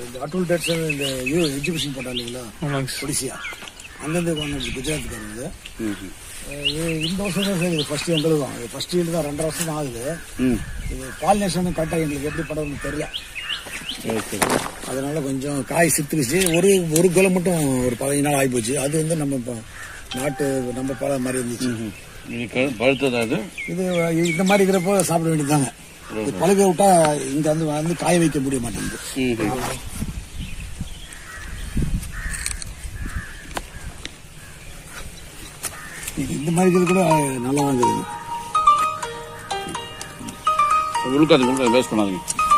இந்த அட்டுல் டேட்ஸ் இந்த யூ எஜுகேஷன் போட்டா இல்லைங்களா ஆமாங்க சார் ஒடிசியா அங்கேருந்து கொண்டு குஜராத்துக்காரங்க ம் அஹ் இது இந்த வருஷம் தான் சார் இது ஃபர்ஸ்ட் எங்களுக்கு தான் இது ஃபர்ஸ்ட் இயர் தான் ரெண்டரை வருஷம் தான் ஆகுது ம் இது பாலினேஷன் கரெக்டாக எங்களுக்கு எப்படி படம்னு தெரியல சரி சரி அதனால கொஞ்சம் காய் சித்துக்குச்சு ஒரு ஒரு குலை மட்டும் ஒரு பதினஞ்சு நாள் ஆகி போச்சு அது வந்து நம்ம இப்போ நாட்டு நம்ம பழம் மாதிரி இருந்துச்சு ம் இது க- பழுத்ததா அது இது இந்த மாதிரி இருக்கிறப்போ சாப்பிட வேண்டியதுதாங்க இது பழுக விட்டா இங்க வந்து வந்து காய வைக்க முடிய மாட்டேங்குது ம் இது இந்த மாதிரி இருக்கிறது கூட நல்லா வாங்குது உழுக்காது உழுக்காது வேஸ்ட் பண்ணாதீங்க